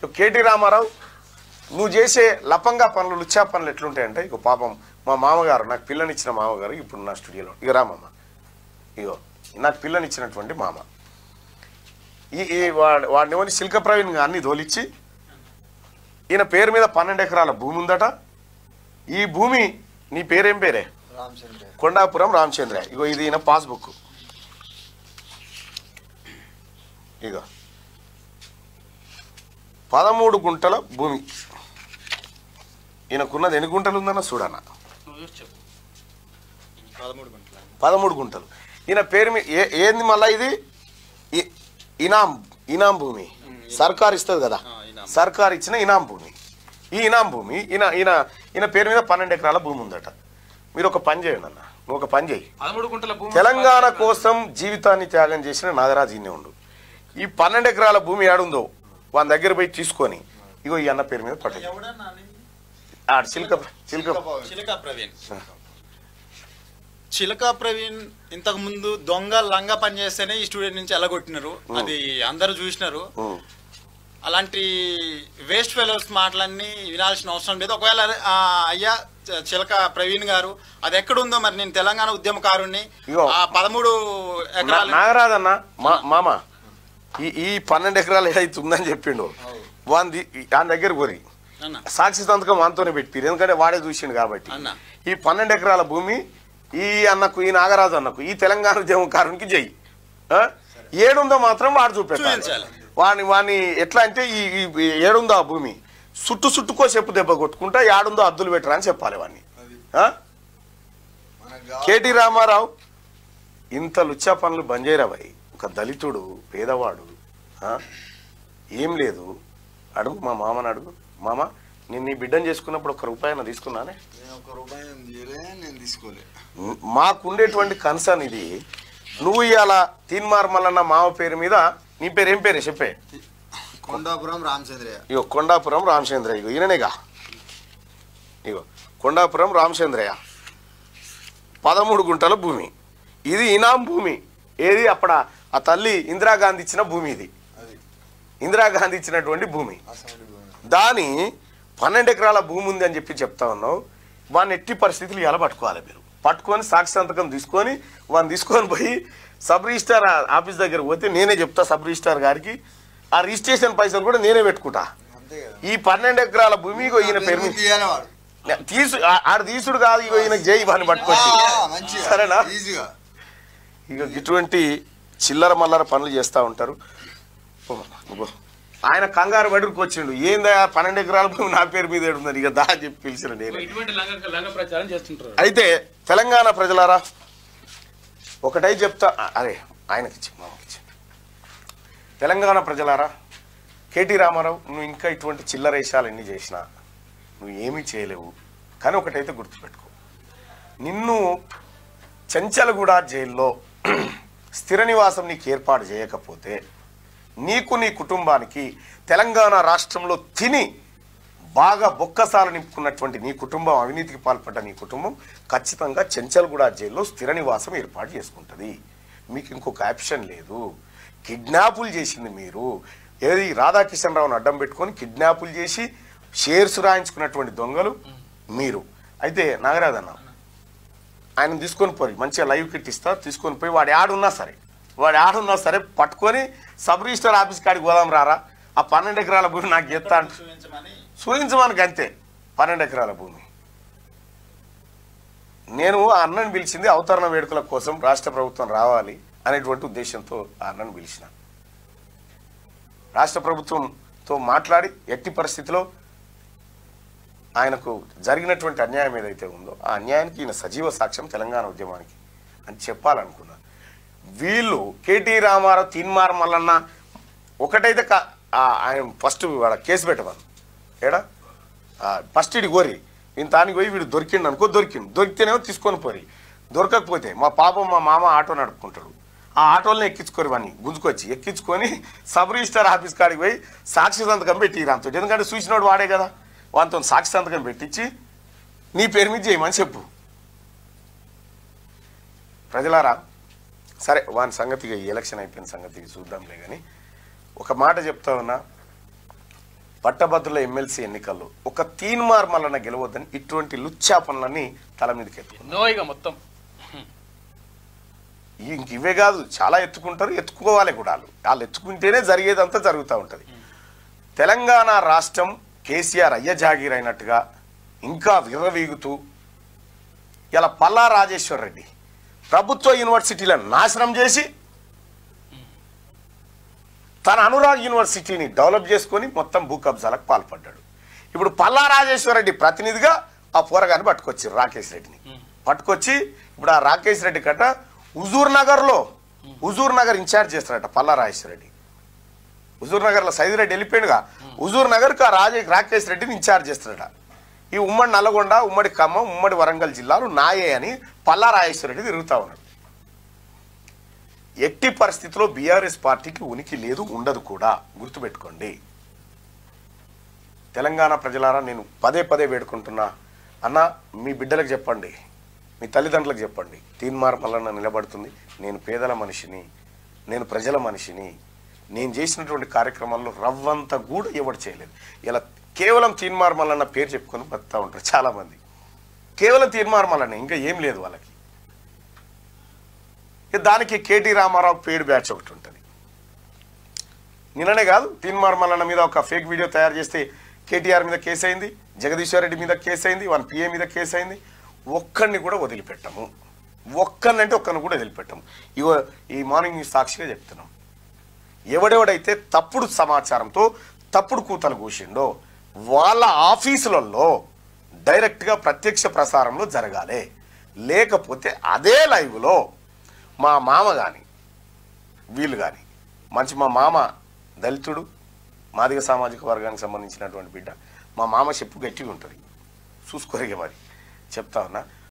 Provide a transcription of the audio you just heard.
KT Ramarao నువ్వు చేసే లపంగా పనులు లుచ్చా పనులు ఎట్లుంటాయంటే ఇక పాపం మా మామగారు నాకు పిల్లనిచ్చిన మామగారు ఇప్పుడు నా స్టూడియోలో ఇక రామమ్మ ఇగో నాకు పిల్లనిచ్చినటువంటి మామ ఈ ఈ వాడి వాడిని ఏమని శిల్క ప్రవీణ్ అన్ని తోలిచ్చి ఈయన పేరు మీద పన్నెండు ఎకరాల భూమి ఉందట ఈ భూమి నీ పేరేం పేరే రామచంద్ర కొండాపురం రామచంద్ర ఇగో ఇది ఈయన పాస్బుక్ ఇగో పదమూడు గుంటల భూమి ఈయనకున్నది ఎన్ని గుంటలు ఉందన్న చూడన్న పదమూడు గంటల పదమూడు గుంటలు ఈయన పేరు మీద ఏ ఏంది మళ్ళా ఇది ఇ- ఇనాం ఇనాం భూమి సర్కార్ ఇస్తుంది కదా ఆ, ఇనాం. సర్కార్ ఇచ్చిన ఇనాం భూమి ఈ ఇనాం భూమి ఈయన ఈయన ఈయన పేరు మీద పన్నెండు ఎకరాల భూమి ఉందట మీరు ఒక పని చేయండి అన్న నువ్వు ఒక పని చేయి పదమూడు గుంటల భూమి తెలంగాణ కోసం జీవితాన్ని త్యాగం చేసిన నాగరాజు ఇన్నే ఉండు ఈ పన్నెండు ఎకరాల భూమి ఏడుందో వాళ్ళ దగ్గర పోయి తీసుకొని ఇగో ఈ అన్న పేరు మీద పట్టు ఎవడన్నా ఆడ చిలుక చిలుక చిలక ప్రవీణ్ చిలక ప్రవీణ్ ఇంతకు ముందు దొంగ లంగా పని చేస్తేనే ఈ స్టూడెంట్ నుంచి ఎలగొట్టినారు అది అందరూ చూసినారు ఉం. అలాంటి వేస్ట్ ఫెలోస్ మాటలన్నీ వినాల్సిన అవసరం లేదు ఒకవేళ ఆ, అయ్యా చ- చిలక ప్రవీణ్ గారు అది ఎక్కడుందో మరి నేను తెలంగాణ ఉద్యమకారుణ్ణి ఇగో. ఆ పదమూడు నా- ఎకరాలు నాగరాజు అన్న మా మామ ఈ ఈ పన్నెండు ఎకరాలు ఏదైతే ఉందని చెప్పిండు వాంది ఆయన దగ్గర కోరి అన్న సాక్షి సంతకం వాంతోనే పెట్టిరు ఎందుకంటే వాడే చూసిండు కాబట్టి అన్న. ఈ పన్నెండు ఎకరాల భూమి ఈ అన్నకు ఈ నాగరాజు అన్నకు ఈ తెలంగాణ ఉద్యమకారునికి జై ఆ? ఏడుందో మాత్రం వాడు చూపెట్టాలి చూపించాలి. వాని వాని ఎట్లా అంటే ఈ ఈ ఏడుందో ఆ భూమి చుట్టు చుట్టుకో చెప్పు దెబ్బ కొట్టుకుంటా ఏడుందో అద్దులు పెట్టరా అని చెప్పాలి వాడిని ఆ? కేటీ రామారావు ఇంత లుచ్చా పనులు బంజేరాబాయి ఒక దళితుడు పేదవాడు ఆ? ఏం లేదు అడుగు మా మామని అడుగు మామ నేను నీ బిడ్డను చేసుకున్నప్పుడు ఒక రూపాయి తీసుకున్నానే నేను ఒక రూపాయి ఏం తీయలే నేను తీసుకోలే మాకుండేటువంటి కన్సర్న్ ఇది నువ్వు ఇవాళ తీన్మార్ మల్లన్న మామ పేరు మీద నీ పేరు ఏం పేరే చెప్పే కొండాపురం రామచంద్రయ్య ఇగో కొండాపురం రామచంద్ర ఇగో ఈయననేగా ఇగో కొండాపురం రామచంద్రయ్య పదమూడు గుంటల భూమి ఇది ఇనాం భూమి ఏది అప్పుడు ఆ తల్లి ఇందిరాగాంధీ ఇచ్చిన భూమి ఇది అది ఇందిరాగాంధీ ఇచ్చినటువంటి భూమి అసలు దాని పన్నెండు ఎకరాల భూమి ఉంది అని చెప్పి చెప్తా ఉన్నావు వాడిని ఎట్టి పరిస్థితులు ఎలా పట్టుకోవాలి మీరు పట్టుకొని సాక్షి సంతకం తీసుకొని వాడిని తీసుకొని పోయి సబ్ రిజిస్టార్ ఆఫీస్ దగ్గర పోతే నేనే చెప్తా సబ్ రిజిస్టార్ గారికి ఆ రిజిస్ట్రేషన్ పైసలు కూడా నేనే పెట్టుకుంటా అంతే కదా ఈ పన్నెండు ఎకరాల భూమి ఇగో ఈయన పేరు మీద తీయాలి వాడు తీసు ఆ- ఆడ తీసుడు కాదు ఇగో ఈయన జై వాడిని పట్టుకొచ్చి ఆ, మంచిగా సరేనా ఈజీగా ఇక ఇటువంటి చిల్లర మల్లర పనులు చేస్తూ ఉంటారు పో, పో. ఆయన కంగారు బడుకు వచ్చిండు ఏందా పన్నెండు ఎకరాల భూమి నా పేరు మీద ఏడుందని ఇక దా అని చెప్పి పిలిచిన నేను ఇటువంటి లంగ లంగ ప్రచారం చేస్తుంటారు అయితే తెలంగాణ ప్రజలారా ఒకటై చెప్తా అ- అరే ఆయనకి ఇచ్చి మామకి ఇచ్చి తెలంగాణ ప్రజలారా కేటీ రామారావు నువ్వు ఇంకా ఇటువంటి చిల్లరేషాలు ఎన్ని చేసినా నువ్వు ఏమీ చేయలేవు కానీ ఒకటైతే గుర్తుపెట్టుకో నిన్ను చెంచలగూడ జైల్లో స్థిర నివాసం నీకు ఏర్పాటు చేయకపోతే నీకు నీ కుటుంబానికి తెలంగాణ రాష్ట్రంలో తిని బాగా బొక్కసాలు నింపుకున్నటువంటి నీ కుటుంబం అవినీతికి పాల్పడ్డ నీ కుటుంబం ఖచ్చితంగా చెంచల్గూడ జైల్లో స్థిర నివాసం ఏర్పాటు చేసుకుంటుంది మీకు ఇంకొక ఆప్షన్ లేదు కిడ్నాపులు చేసింది మీరు ఏది రాధాకిషన్ రావును అడ్డం పెట్టుకొని కిడ్నాపులు చేసి షేర్స్ రాయించుకున్నటువంటి దొంగలు మీరు అయితే నాగరాజన్న ఆయన తీసుకొని పోయి మంచిగా లైవ్ కిట్ ఇస్తా తీసుకొని పోయి వాడు ఆడున్నా సరే వాడు ఆడున్నా సరే పట్టుకొని సబ్ రిజిస్టర్ ఆఫీస్ కాడికి పోదాం రారా ఆ పన్నెండు ఎకరాల భూమి నాకు చెప్తా అంట చూపించమని చూపించమనికి అంతే పన్నెండు ఎకరాల భూమి నేను ఆ అన్నని పిలిచింది అవతరణ వేడుకల కోసం రాష్ట్ర ప్రభుత్వం రావాలి అనేటువంటి ఉద్దేశంతో ఆ అన్నను పిలిచిన రాష్ట్ర ప్రభుత్వంతో మాట్లాడి ఎట్టి పరిస్థితిలో ఆయనకు జరిగినటువంటి అన్యాయం ఏదైతే ఉందో ఆ అన్యాయానికి ఈయన సజీవ సాక్ష్యం తెలంగాణ ఉద్యమానికి అని చెప్పాలనుకున్నా వీళ్ళు కేటీ రామారావు తీన్మార్ మల్లన్న ఒకటైతే కా- ఆ ఆయన ఫస్ట్ వాడ కేసు పెట్టమను ఏడా ఫస్ట్ ఇడి కోరి ఈయన తానికి పోయి వీడు దొరికిండు అనుకో దొరికిండు దొరికితేనేమో తీసుకొని పోరి దొరకకపోతే మా పాపం మా మామ ఆటో నడుపుకుంటాడు ఆ ఆటోలను ఎక్కించుకొని వాడిని గుంజుకొచ్చి ఎక్కించుకొని సబ్ రిజిస్టర్ ఆఫీస్ కాడికి పోయి సాక్షి సంతకం పెట్టి రాంతో ఎందుకంటే చూసినోడు వాడే కదా వానితో సాక్షి సంతకం పెట్టించి నీ పేరు మీద చేయమని చెప్పు ప్రజలారా సరే వాని సంగతిగా ఈ ఎలక్షన్ అయిపోయిన సంగతికి చూద్దాంలే కానీ ఒక మాట చెప్తా ఉన్నా పట్టభద్రుల ఎమ్మెల్సీ ఎన్నికల్లో ఒక తీన్మార్ మల్లన గెలవద్దని ఇటువంటి లుచ్చా పనులన్నీ తల మీదకి ఎత్తుకున్నారు ఎన్నో ఇక మొత్తం ఇంక ఇవే కాదు చాలా ఎత్తుకుంటారు ఎత్తుకోవాలి కూడా వాళ్ళు వాళ్ళు ఎత్తుకుంటేనే జరిగేదంతా జరుగుతూ ఉంటుంది తెలంగాణ రాష్ట్రం కేసీఆర్ అయ్య జాగీర్ అయినట్టుగా ఇంకా విర్రవీగుతూ ఇలా పల్లా రాజేశ్వర్ రెడ్డి ప్రభుత్వ యూనివర్సిటీలను నాశనం చేసి తన అనురాగ్ యూనివర్సిటీని డెవలప్ చేసుకొని మొత్తం భూ కబ్జాలకు పాల్పడ్డాడు ఇప్పుడు పల్లా రాజేశ్వర రెడ్డి ప్రతినిధిగా ఆ పోరగాన్ని పట్టుకొచ్చారు రాకేష్ రెడ్డిని పట్టుకొచ్చి ఇప్పుడు ఆ రాకేష్ రెడ్డి కట్ట హుజూర్ నగర్లో హుజూర్ నగర్ ఇన్ఛార్జ్ చేస్తారట పల్లా రాజేశ్వర రెడ్డి హుజూర్ నగర్లో సైద్ రెడ్డి వెళ్ళిపోయాడుగా హుజూర్ నగర్కి ఆ రాజే రాకేష్ రెడ్డిని ఇన్ఛార్జ్ చేస్తాడట ఈ ఉమ్మడి నల్గొండ ఉమ్మడి ఖమ్మం ఉమ్మడి వరంగల్ జిల్లాలు నాయే అని పల్లా రాజేశ్వర రెడ్డి తిరుగుతా ఉన్నాడు ఎట్టి పరిస్థితిలో బీఆర్ఎస్ పార్టీకి ఉనికి లేదు ఉండదు కూడా గుర్తుపెట్టుకోండి తెలంగాణ ప్రజలారా నేను పదే పదే వేడుకుంటున్నా అన్న మీ బిడ్డలకు చెప్పండి మీ తల్లిదండ్రులకు చెప్పండి తీన్మార్ మల్లన్న నిలబడుతుంది నేను పేదల మనిషిని నేను ప్రజల మనిషిని నేను చేసినటువంటి కార్యక్రమాల్లో రవ్వంత కూడా ఎవడు చేయలేదు ఇలా కేవలం తీన్మార్ మల్లన్న పేరు చెప్పుకొని బతుకుతా ఉంటారు చాలామంది కేవలం తీన్మార్ మల్లన్న ఇంకా ఏం లేదు వాళ్ళకి ఇక దానికి కేటీ రామారావు పేరు బ్యాచ్ ఒకటి ఉంటుంది నిన్ననే కాదు తీన్మార్ మల్లన్న మీద ఒక ఫేక్ వీడియో తయారు చేస్తే కేటీఆర్ మీద కేసు అయింది జగదీశ్వర్ రెడ్డి మీద కేసు అయింది వన్ పిఏ మీద కేసు అయింది ఒక్కడిని కూడా వదిలిపెట్టము ఒక్కరినంటే ఒక్కరిని కూడా వదిలిపెట్టము ఇగో ఈ మార్నింగ్ న్యూస్ సాక్షిగా చెప్తున్నాం ఎవడెవడైతే తప్పుడు సమాచారంతో తప్పుడు కూతలు కూసిండో వాళ్ళ ఆఫీసులలో డైరెక్ట్గా ప్రత్యక్ష ప్రసారంలో జరగాలి లేకపోతే అదే లైవ్లో మా మామ కానీ వీళ్ళు కానీ మంచి మా మామ దళితుడు మాదిగ సామాజిక వర్గానికి సంబంధించినటువంటి బిడ్డ మా మామ చెప్పు గట్టిగా ఉంటుంది చూసుకోరిగే మరి చెప్తా ఉన్నా